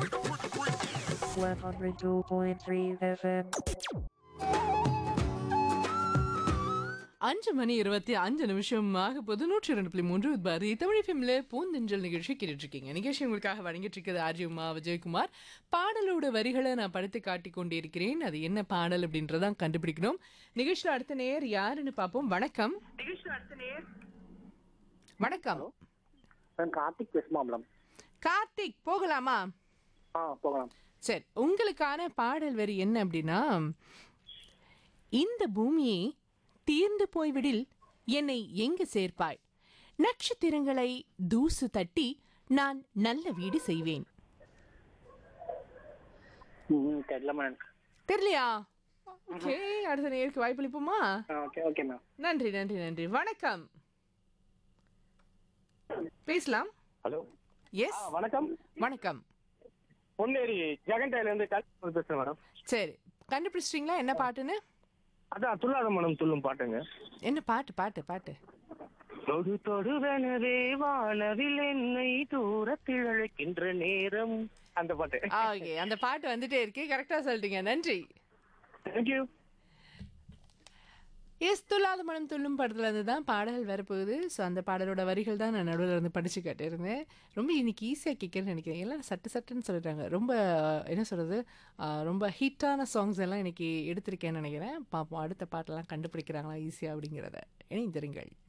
102.3 FM. அஞ்சு மணி இருபத்தி அஞ்சு நிமிஷம் ஆக போது நூற்றி இரண்டு புள்ளி மூன்று பாரதி தமிழ் ஃபிலிம்ல பூந்தெஞ்சல் நிகழ்ச்சி கேட்டுட்டு இருக்கீங்க நிகழ்ச்சி உங்களுக்காக வழங்கிட்டு இருக்கிறது ஆர்ஜி உமா விஜயகுமார் பாடலோட வரிகளை நான் படுத்து காட்டி கொண்டிருக்கிறேன் அது என்ன பாடல் அப்படின்றதான் கண்டுபிடிக்கணும் நிகழ்ச்சியில் அடுத்த நேர் யாருன்னு பார்ப்போம் வணக்கம் வணக்கம் மேம் கார்த்திக் பேசுமா மேடம் கார்த்திக் போகலாமா ஆ போகலாம் சரி உங்களுக்கான பாடல் வரி என்ன அப்படின்னா இந்த பூமியை தீர்ந்து போய்விடில் என்னை எங்கு சேர்ப்பாய் நட்சத்திரங்களை தூசு தட்டி நான் நல்ல வீடு செய்வேன் ம் தெரியல மேம் தெரியலையா ஓகே அடுத்த நேருக்கு வாய்ப்பளிப்போமா ஆ ஓகே ஓகே மேம் நன்றி நன்றி நன்றி வணக்கம் பேசலாம் ஹலோ எஸ் வணக்கம் வணக்கம் பொன்னேரி ஜெகன்டைல இருந்து கல்வி பேசுறேன் மேடம் சரி கண்டுபிடிச்சிட்டிங்களா என்ன பாட்டுன்னு அதான் துல்லாத மனம் துள்ளும் பாட்டுங்க என்ன பாட்டு பாட்டு பாட்டு தொடு தொடுவனவே வானவில் என்னை தூரத்தில் அழைக்கின்ற நேரம் அந்த பாட்டு ஓகே அந்த பாட்டு வந்துட்டே இருக்கு கரெக்டா சொல்லிட்டீங்க நன்றி தேங்க்யூ எஸ் துல்லாத மனம் துள்ளும் படத்துல இருந்து தான் பாடல் வரப்போகுது ஸோ அந்த பாடலோட வரிகள் தான் நான் நடுவில் இருந்து படிச்சு கேட்டிருந்தேன் ரொம்ப இன்னைக்கு ஈஸியாக கேட்குறேன்னு நினைக்கிறேன் எல்லாம் சட்டு சட்டுன்னு சொல்லிட்டாங்க ரொம்ப என்ன சொல்றது ஆஹ், ரொம்ப ஹிட்டான சாங்ஸ் எல்லாம் இன்னைக்கு எடுத்திருக்கேன்னு நினைக்கிறேன் பார்ப்போம் அடுத்த பாட்டெல்லாம் கண்டுபிடிக்கிறாங்களா ஈஸியாக அப்படிங்கிறத இணைந்திருங்கள்